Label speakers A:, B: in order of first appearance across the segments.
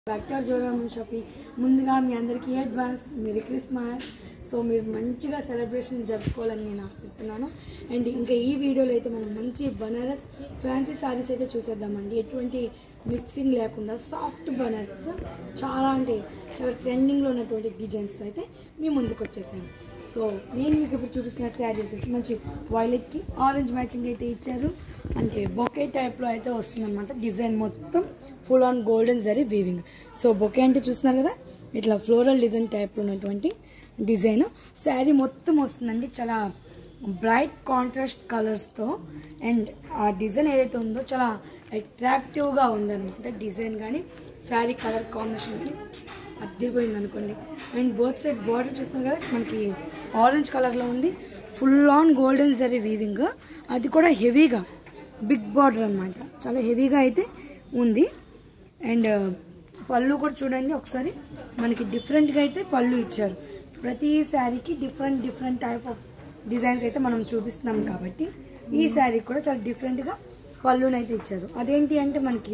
A: doctor Zoram Shafi ముందుగా మీ అందరికీ advance merry Christmas so మీరు మంచిగా సెలబ్రేషన్ జరుపుకోవాలని నేను ఆశిస్తున్నాను అండ్ ఇంకా ఈ వీడియోలో అయితే మనం మంచి బనారస్ ఫ్యాన్సీ సారీస్ అయితే చూసేద్దామండి ఎటువంటి మిక్సింగ్ లేకుండా సాఫ్ట్ బనారస్ చాలా అంటే చాలా ట్రెండింగ్లో ఉన్నటువంటి డిజైన్స్తో అయితే మీ ముందుకు వచ్చేసాను సో నేను మీకు ఇప్పుడు చూపిస్తున్న శారీ వచ్చేసి మంచి వైలెట్కి ఆరెంజ్ మ్యాచింగ్ అయితే ఇచ్చారు అంటే బొకే టైప్లో అయితే వస్తుందన్నమాట డిజైన్ మొత్తం full on golden zari weaving so bouquet అంటే చూస్తున్నారు కదా ఇట్లా ఫ్లోరల్ డిజైన్ టైప్లో ఉన్నటువంటి డిజైన్ శారీ మొత్తం వస్తుందండి చాలా బ్రైట్ కాంట్రాస్ట్ కలర్స్తో అండ్ ఆ డిజైన్ ఏదైతే ఉందో చాలా అట్రాక్టివ్గా ఉందన్నమాట డిజైన్ కానీ శారీ కలర్ కాంబినేషన్ కానీ అద్దరిపోయింది అనుకోండి అండ్ బోత్ సైడ్ బార్డర్ చూస్తున్నారు కదా మనకి ఆరెంజ్ కలర్లో ఉంది full on golden zari weaving అది కూడా హెవీగా బిగ్ బార్డర్ అనమాట చాలా హెవీగా అయితే ఉంది అండ్ పళ్ళు కూడా చూడండి ఒకసారి మనకి డిఫరెంట్గా అయితే పళ్ళు ఇచ్చారు ప్రతి శారీకి different different type of designs అయితే మనం చూపిస్తున్నాం కాబట్టి ఈ శారీకి కూడా చాలా డిఫరెంట్గా పళ్ళునైతే ఇచ్చారు అదేంటి అంటే మనకి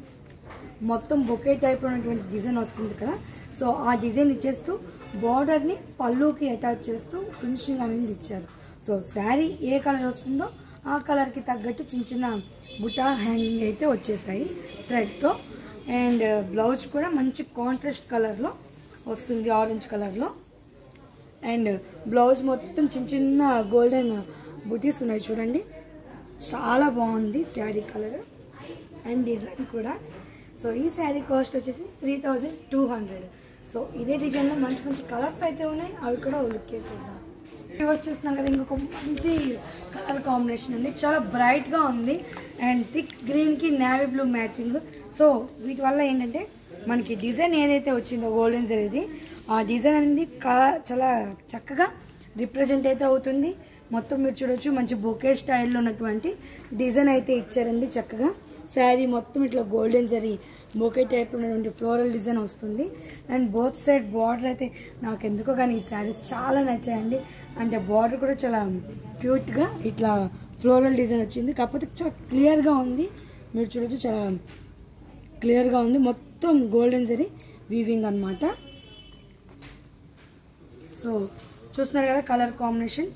A: మొత్తం బొకే టైప్లో ఉన్నటువంటి డిజైన్ వస్తుంది కదా సో ఆ డిజైన్ ఇచ్చేస్తూ బార్డర్ని పళ్ళుకి అటాచ్ చేస్తూ ఫినిషింగ్ అనేది ఇచ్చారు సో శారీ ఏ కలర్ వస్తుందో ఆ కలర్కి తగ్గట్టు చిన్న చిన్న బుటా హ్యాంగింగ్ అయితే వచ్చేసాయి థ్రెడ్తో అండ్ బ్లౌజ్ కూడా మంచి కాంట్రాస్ట్ కలర్లో వస్తుంది ఆరెంజ్ కలర్లో అండ్ బ్లౌజ్ మొత్తం చిన్న చిన్న గోల్డెన్ బుటీస్ ఉన్నాయి చూడండి చాలా బాగుంది శారీ కలర్ అండ్ డిజైన్ కూడా సో ఈ శారీ కాస్ట్ వచ్చేసి three thousand two hundred so ఇదే డిజైన్లో మంచి మంచి కలర్స్ అయితే ఉన్నాయి అవి కూడా లుక్ వేసేద్దాం వ్యూవర్స్ చూస్తున్నారు కదా ఇంకొక మంచి కలర్ కాంబినేషన్ ఉంది చాలా బ్రైట్గా ఉంది అండ్ థిక్ గ్రీన్కి నేవీ బ్లూ మ్యాచింగ్ సో వీటి వల్ల ఏంటంటే మనకి డిజైన్ ఏదైతే వచ్చిందో గోల్డెన్ జరీది ఆ డిజైన్ అనేది కా- చాలా చక్కగా రిప్రజెంట్ అయితే అవుతుంది మొత్తం మీరు చూడొచ్చు మంచి బొకే స్టైల్లో ఉన్నటువంటి డిజైన్ అయితే ఇచ్చారండి చక్కగా శారీ మొత్తం ఇట్లా గోల్డెన్ జరీ బొకే టైప్ ఉన్నటువంటి ఫ్లోరల్ డిజైన్ వస్తుంది అండ్ బోత్ సైడ్ బార్డర్ అయితే నాకు ఎందుకో కానీ ఈ శారీస్ చాలా నచ్చాయండి అంటే బార్డర్ కూడా చాలా క్యూట్గా ఇట్లా ఫ్లోరల్ డిజైన్ వచ్చింది కాకపోతే చాలా క్లియర్గా ఉంది మీరు చూడొచ్చు చాలా క్లియర్గా ఉంది మొత్తం గోల్డెన్ జరీ వీవింగ్ అన్నమాట సో చూస్తున్నారు కదా కలర్ కాంబినేషన్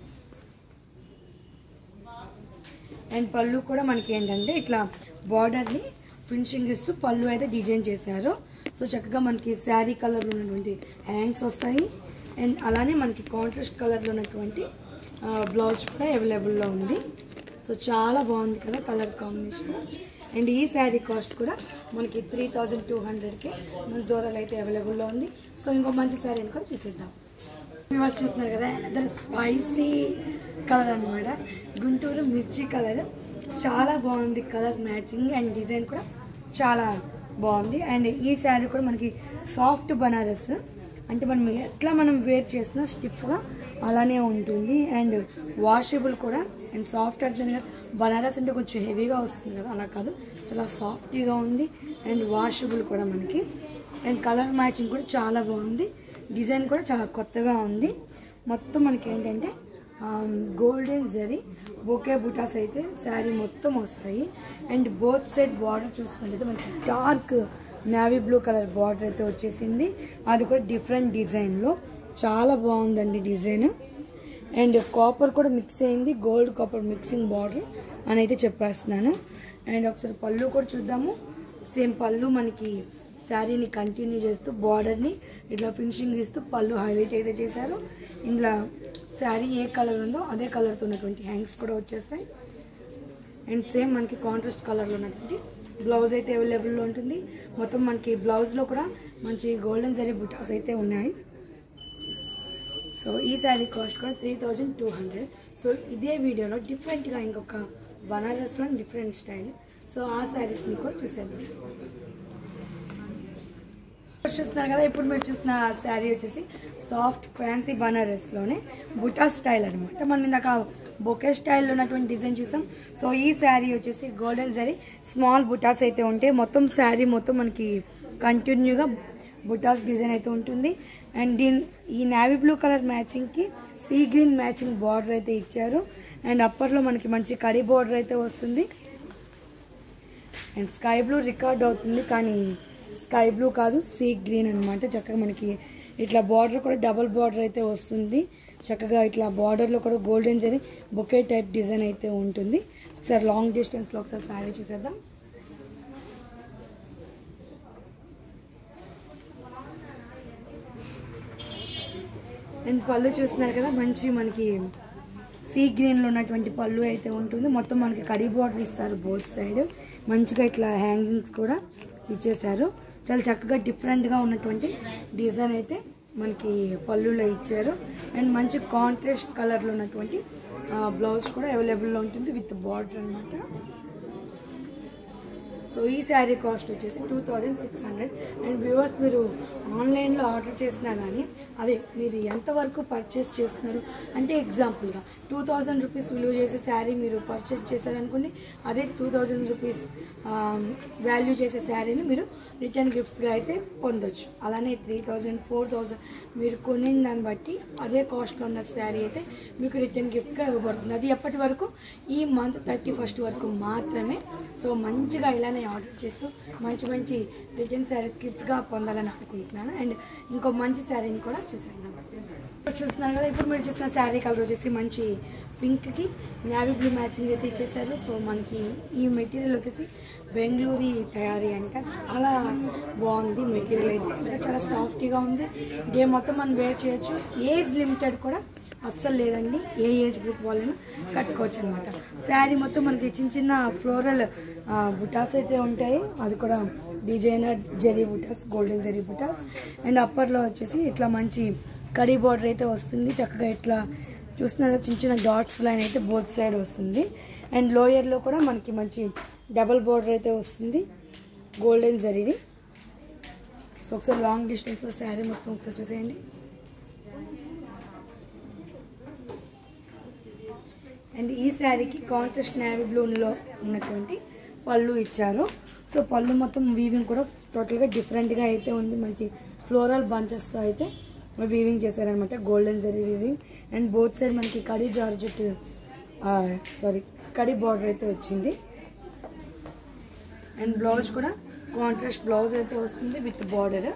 A: అండ్ పళ్ళు కూడా మనకి ఏంటంటే ఇట్లా బార్డర్ని ఫినిషింగ్ ఇస్తూ పళ్ళు అయితే డిజైన్ చేశారు సో చక్కగా మనకి శారీ కలర్లో ఉన్నటువంటి హ్యాంగ్స్ వస్తాయి అండ్ అలానే మనకి కాంట్రాస్ట్ కలర్లో ఉన్నటువంటి బ్లౌజ్ కూడా అవైలబుల్లో ఉంది సో చాలా బాగుంది కదా కలర్ కాంబినేషన్ అండ్ ఈ శారీ కాస్ట్ కూడా మనకి త్రీ థౌజండ్ టూ హండ్రెడ్కి మన జోరల్ అయితే అవైలబుల్లో ఉంది సో ఇంకో మంచి శారీని కూడా చూసేద్దాం వ్యూవర్స్ చూస్తున్నారు కదా అనదర్ స్పైసీ కలర్ అన్నమాట గుంటూరు మిర్చి కలర్ చాలా బాగుంది కలర్ మ్యాచింగ్ అండ్ డిజైన్ కూడా చాలా బాగుంది అండ్ ఈ శారీ కూడా మనకి సాఫ్ట్ బనారస్ అంటే మనం ఎట్లా మనం వేర్ చేసినా స్టిఫ్గా అలానే ఉంటుంది అండ్ వాషబుల్ కూడా అండ్ సాఫ్ట్ అంటే బనారస్ అంటే కొంచెం హెవీగా వస్తుంది కదా అలా కాదు చాలా సాఫ్ట్గా ఉంది అండ్ వాషబుల్ కూడా మనకి అండ్ కలర్ మ్యాచింగ్ కూడా చాలా బాగుంది డిజైన్ కూడా చాలా కొత్తగా ఉంది మొత్తం మనకి ఏంటంటే గోల్డెన్ జరీ బొకే బుటాస్ అయితే శారీ మొత్తం వస్తాయి అండ్ బోత్ సైడ్ బార్డర్ చూసుకుంటే మనకి dark navy blue colour border అయితే వచ్చేసింది అది కూడా డిఫరెంట్ డిజైన్లో చాలా బాగుందండి డిజైన్ అండ్ కాపర్ కూడా మిక్స్ అయింది గోల్డ్ కాపర్ మిక్సింగ్ బార్డర్ అని అయితే చెప్పేస్తున్నాను అండ్ ఒకసారి పళ్ళు కూడా చూద్దాము సేమ్ పళ్ళు మనకి శారీని కంటిన్యూ చేస్తూ బార్డర్ని ఇట్లా ఫినిషింగ్ ఇస్తూ పళ్ళు హైలైట్ అయితే చేశారు ఇందులో శారీ ఏ కలర్ ఉందో అదే కలర్తో ఉన్నటువంటి హ్యాంగ్స్ కూడా వచ్చేస్తాయి అండ్ సేమ్ మనకి కాంట్రాస్ట్ కలర్లో ఉన్నటువంటి బ్లౌజ్ అయితే అవైలబుల్లో ఉంటుంది మొత్తం మనకి బ్లౌజ్లో కూడా మంచి గోల్డెన్ జరీ బుటాస్ అయితే ఉన్నాయి సో ఈ శారీ కాస్ట్ కూడా three thousand two hundred so ఇదే వీడియోలో డిఫరెంట్గా ఇంకొక బనారస్లో డిఫరెంట్ స్టైల్ సో ఆ శారీస్ని కూడా చూసేద్దాం చూస్తున్నారు కదా ఇప్పుడు మీరు చూసిన శారీ వచ్చేసి సాఫ్ట్ ఫ్యాన్సీ బనారస్లోనే బుటా స్టైల్ అనమాట మనం ఇందాక బొకే స్టైల్లో ఉన్నటువంటి డిజైన్ చూసాం సో ఈ శారీ వచ్చేసి గోల్డెన్ శారీ స్మాల్ బుటాస్ అయితే ఉంటాయి మొత్తం శారీ మొత్తం మనకి కంటిన్యూగా బుటాస్ డిజైన్ అయితే ఉంటుంది అండ్ దీని ఈ నావీ బ్లూ కలర్ మ్యాచింగ్కి సీ గ్రీన్ మ్యాచింగ్ బార్డర్ అయితే ఇచ్చారు అండ్ అప్పర్లో మనకి మంచి కడి బార్డర్ అయితే వస్తుంది అండ్ స్కై బ్లూ రికార్డ్ అవుతుంది కానీ స్కై బ్లూ కాదు సీ గ్రీన్ అనమాట చక్కగా మనకి ఇట్లా బార్డర్ కూడా డబుల్ బార్డర్ అయితే వస్తుంది చక్కగా ఇట్లా బార్డర్లో కూడా golden zari bouquet type design అయితే ఉంటుంది ఒకసారి లాంగ్ డిస్టెన్స్లో ఒకసారి శారీ చూసేద్దాం అండ్ పళ్ళు చూస్తున్నారు కదా మంచి మనకి సీ గ్రీన్లో ఉన్నటువంటి పళ్ళు అయితే ఉంటుంది మొత్తం మనకి కడీ బార్డర్ ఇస్తారు బోత్ సైడ్ మంచిగా ఇట్లా హ్యాంగింగ్స్ కూడా ఇచ్చేసారు చాలా చక్కగా డిఫరెంట్గా ఉన్నటువంటి డిజైన్ అయితే మనకి పళ్ళులో ఇచ్చారు అండ్ మంచి కాంట్రాస్ట్ కలర్లో ఉన్నటువంటి బ్లౌజ్ కూడా అవైలబుల్లో ఉంటుంది విత్ బార్డర్ అనమాట సో ఈ శారీ కాస్ట్ వచ్చేసి two thousand six hundred and viewers మీరు ఆన్లైన్లో ఆర్డర్ చేసినా కానీ అదే మీరు ఎంతవరకు పర్చేస్ చేస్తున్నారు అంటే ఎగ్జాంపుల్గా టూ థౌజండ్ రూపీస్ విలువ చేసే శారీ మీరు పర్చేస్ చేశారనుకోండి అదే టూ థౌజండ్ రూపీస్ వాల్యూ చేసే శారీని మీరు రిటర్న్ గిఫ్ట్స్గా అయితే పొందొచ్చు అలానే త్రీ థౌజండ్ ఫోర్ థౌజండ్ మీరు కొనిన దాన్ని బట్టి అదే కాస్ట్లో ఉన్న శారీ అయితే మీకు రిటర్న్ గిఫ్ట్గా ఇవ్వబడుతుంది అది ఎప్పటి వరకు ఈ మంత్ థర్టీ ఫస్ట్ వరకు మాత్రమే సో మంచిగా ఇలానే ఆర్డర్ చేస్తూ మంచి మంచి రిటర్న్ శారీస్ గిఫ్ట్గా పొందాలని అనుకుంటున్నాను అండ్ ఇంకో మంచి శారీని కూడా చూసేద్దాం ఇప్పుడు చూస్తున్నారు కదా ఇప్పుడు మీరు చూసిన శారీ కలర్ వచ్చేసి మంచి పింక్కి నేవీ బ్లూ మ్యాచింగ్ అయితే ఇచ్చేసారు సో మనకి ఈ మెటీరియల్ వచ్చేసి బెంగళూరు తయారీ అంట చాలా బాగుంది మెటీరియల్ అయితే ఇంకా చాలా సాఫ్ట్గా ఉంది డే మొత్తం మనం వేర్ చేయొచ్చు ఏజ్ లిమిటెడ్ కూడా అస్సలు లేదండి ఏ ఏజ్ గ్రూప్ వాళ్ళైనా కట్టుకోవచ్చు అనమాట శారీ మొత్తం మనకి చిన్న చిన్న ఫ్లోరల్ బుటాస్ అయితే ఉంటాయి అది కూడా designer zari butas golden zari butas and అప్పర్లో వచ్చేసి ఇట్లా మంచి కడీ బార్డర్ అయితే వస్తుంది చక్కగా ఇట్లా చూస్తున్నారు చిన్న చిన్న డాట్స్ లైన్ అయితే బోత్ సైడ్ వస్తుంది అండ్ లోయర్లో కూడా మనకి మంచి డబల్ బార్డర్ అయితే వస్తుంది గోల్డెన్ జరీది సో ఒకసారి లాంగ్ డిస్టెన్స్లో శారీ మొత్తం ఒకసారి చూసేయండి అండ్ ఈ శారీకి కాంట్రాస్ట్ నేవీ బ్లూలో ఉన్నటువంటి పళ్ళు ఇచ్చారు సో పళ్ళు మొత్తం వీవింగ్ కూడా టోటల్గా డిఫరెంట్గా అయితే ఉంది మంచి ఫ్లోరల్ బంచెస్తో అయితే వీవింగ్ చేశారనమాట golden zari weaving and both side మనకి కడీ జార్జెట్ సారీ కడీ బార్డర్ అయితే వచ్చింది అండ్ బ్లౌజ్ కూడా కాంట్రాస్ట్ బ్లౌజ్ అయితే వస్తుంది విత్ బార్డర్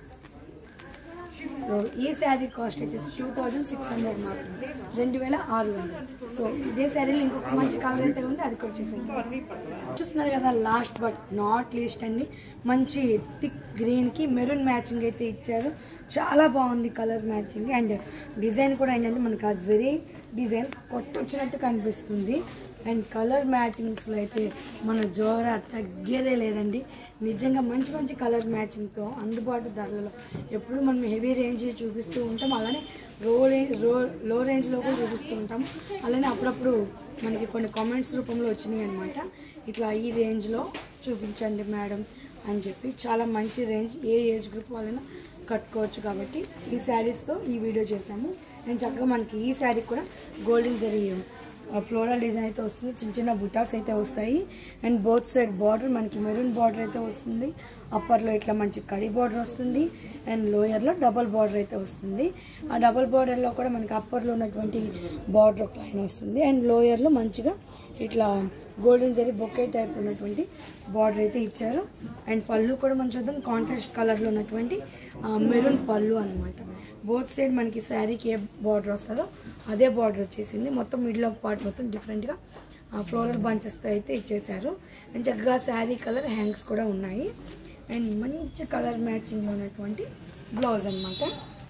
A: సో ఈ శారీ కాస్ట్ వచ్చేసి టూ థౌజండ్ సిక్స్ హండ్రెడ్ మాత్రమే రెండు వేల ఆరు వందలు సో ఇదే శారీలో ఇంకొక మంచి కలర్ అయితే ఉంది అది కూడా చేసాను చూస్తున్నారు కదా లాస్ట్ బట్ నాట్ లీస్ట్ అండి మంచి థిక్ గ్రీన్కి మెరూన్ మ్యాచింగ్ అయితే ఇచ్చారు చాలా బాగుంది కలర్ మ్యాచింగ్ అండ్ డిజైన్ కూడా ఏంటంటే మనకు ఆ వెరీ డిజైన్ కొట్టొచ్చినట్టు కనిపిస్తుంది అండ్ కలర్ మ్యాచింగ్స్లో అయితే మన జోరా తగ్గేదే లేదండి నిజంగా మంచి మంచి కలర్ మ్యాచింగ్తో అందుబాటు ధరలలో ఎప్పుడు మనం హెవీ రేంజ్ చూపిస్తూ ఉంటాం అలానే లో రేంజ్ లో లో రేంజ్లో కూడా చూపిస్తూ ఉంటాం అలానే అప్పుడప్పుడు మనకి కొన్ని కామెంట్స్ రూపంలో వచ్చినాయి అనమాట ఇట్లా ఈ రేంజ్లో చూపించండి మేడం అని చెప్పి చాలా మంచి రేంజ్ ఏ ఏజ్ గ్రూప్ వాళ్ళైనా కట్టుకోవచ్చు కాబట్టి ఈ శారీస్తో ఈ వీడియో చేసాము అండ్ చక్కగా మనకి ఈ శారీ కూడా గోల్డెన్ జరీ ఫ్లోరల్ డిజైన్ అయితే వస్తుంది చిన్న చిన్న బుటాస్ అయితే వస్తాయి అండ్ బోత్ సైడ్ బార్డర్ మనకి మెరూన్ బార్డర్ అయితే వస్తుంది అప్పర్లో ఇట్లా మంచి కడి బార్డర్ వస్తుంది అండ్ లోయర్లో డబల్ బార్డర్ అయితే వస్తుంది ఆ డబల్ బార్డర్లో కూడా మనకి అప్పర్లో ఉన్నటువంటి బార్డర్ ఒక లైన్ వస్తుంది అండ్ లోయర్లో మంచిగా ఇట్లా గోల్డెన్ జరీ బొకే టైప్ ఉన్నటువంటి బార్డర్ అయితే ఇచ్చారు అండ్ పళ్ళు కూడా మనం చూద్దాం కాంట్రాస్ట్ కలర్లో ఉన్నటువంటి మెరూన్ పళ్ళు అనమాట బోత్ సైడ్ మనకి శారీకి ఏ బార్డర్ వస్తుందో అదే బార్డర్ వచ్చేసింది మొత్తం మిడిల్ ఆఫ్ పార్ట్ మొత్తం డిఫరెంట్గా ఫ్లోరల్ బంచెస్తో అయితే ఇచ్చేసారు అండ్ చక్కగా శారీ కలర్ హ్యాంగ్స్ కూడా ఉన్నాయి అండ్ మంచి కలర్ మ్యాచింగ్ ఉన్నటువంటి బ్లౌజ్ అనమాట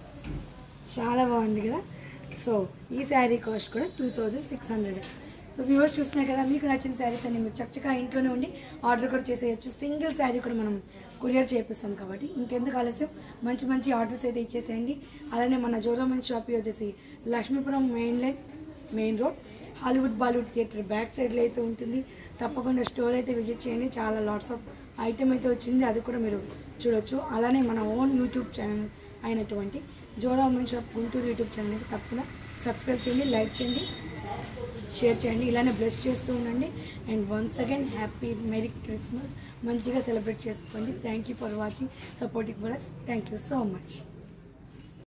A: చాలా బాగుంది కదా సో ఈ శారీ కాస్ట్ కూడా two thousand six hundred so viewers చూస్తున్నారు కదా మీకు నచ్చిన శారీస్ అన్ని మీరు చక్కగా ఇంట్లోనే ఉండి ఆర్డర్ కూడా చేసేయచ్చు సింగిల్ శారీ కూడా మనం కొరియర్ చేపిస్తాం కాబట్టి ఇంకెందుకు ఆలస్యం మంచి మంచి ఆర్డర్స్ అయితే ఇచ్చేసేయండి అలానే మన జోరామన్ షాప్ వచ్చేసి Lakshmipuram main line main road Hollywood Bollywood theatre back సైడ్లో అయితే ఉంటుంది తప్పకుండా స్టోర్ అయితే విజిట్ చేయండి చాలా లాట్స్ ఆఫ్ ఐటమ్ అయితే వచ్చింది అది కూడా మీరు చూడొచ్చు అలానే మన ఓన్ యూట్యూబ్ ఛానల్ అయినటువంటి Joraman shop Guntur YouTube channel అయితే తప్పకుండా సబ్స్క్రైబ్ చేయండి లైక్ చేయండి షేర్ చేయండి ఇలానే బ్లెస్ చేస్తూ ఉండండి and once again happy merry Christmas మంచిగా సెలబ్రేట్ చేసుకోండి thank you for watching supporting for us thank you so much